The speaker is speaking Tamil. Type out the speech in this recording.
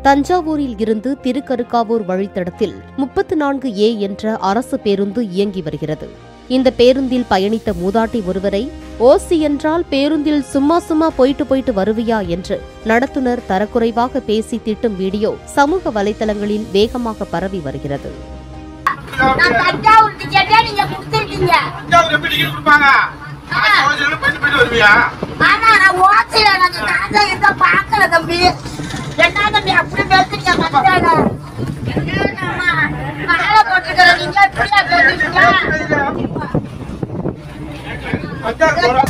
தஞ்சாவூரில் இருந்து திருக்கருக்காவூர் வழித்தடத்தில் முப்பத்து நான்கு ஏ என்ற அரசு பேருந்து இயங்கி வருகிறது இந்த பேருந்தில் பயணித்த மூதாட்டி ஒருவரை ஓசி என்றால் பேருந்தில் சும்மா சும்மா போயிட்டு போயிட்டு வருவியா என்று நடத்துனர் தரக்குறைவாக பேசி திட்டும் வீடியோ சமூக வலைதளங்களில் வேகமாக பரவி வருகிறது நான் தஞ்சாவூர் டிக்கெட்டே நீங்க கொடுத்துருக்கீங்க தஞ்சாவூர் எப்படி டிக்கெட் கொடுப்பாங்க ஆனா, ஒரு சிலர் போயிட்டு போயிட்டு வருவியா ஆனா நான் ஓசில எனக்கு காசை இருக்க பாக்கல தம்பி என்ன தம்பி அப்படி பேசுறீங்க மச்சான மாலை போட்டுக்கிற நீங்க இப்படியா பேசுறீங்க தஞ்சாவூர் போறா